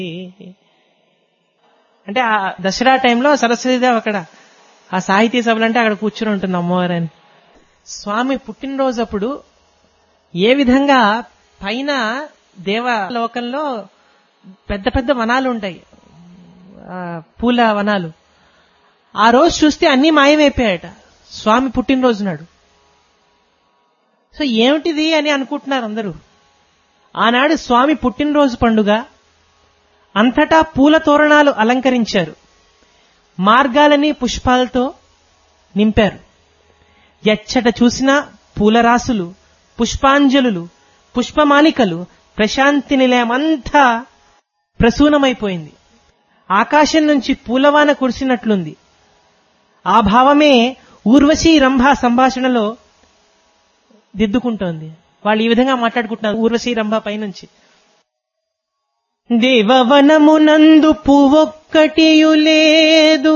అంటే ఆ దసరా టైంలో సరస్వతిదేవి అక్కడ ఆ సాహితీ సభలు అంటే అక్కడ కూర్చుని ఉంటుంది అమ్మవారని స్వామి పుట్టినరోజు అప్పుడు ఏ విధంగా పైన దేవలోకంలో పెద్ద పెద్ద వనాలు ఉంటాయి ఆ, పూల వనాలు ఆ రోజు చూస్తే అన్ని మాయమైపోయాయట స్వామి పుట్టినరోజు నాడు సో ఏమిటిది అని అనుకుంటున్నారు అందరూ ఆనాడు స్వామి పుట్టినరోజు పండుగ అంతటా పూల తోరణాలు అలంకరించారు మార్గాలని పుష్పాలతో నింపారు ఎచ్చట చూసినా పూలరాసులు పుష్పాంజలులు పుష్పమాలికలు ప్రశాంతి నిలయమంతా ప్రసూనమైపోయింది ఆకాశం నుంచి పూలవాన కురిసినట్లుంది ఆ భావమే ఊర్వశీ రంభ సంభాషణలో దిద్దుకుంటోంది వాళ్ళు ఈ విధంగా మాట్లాడుకుంటున్నారు ఊర్వశీ రంభ పైనుంచి దేవవనమునందు పువ్వొక్కటియు లేదు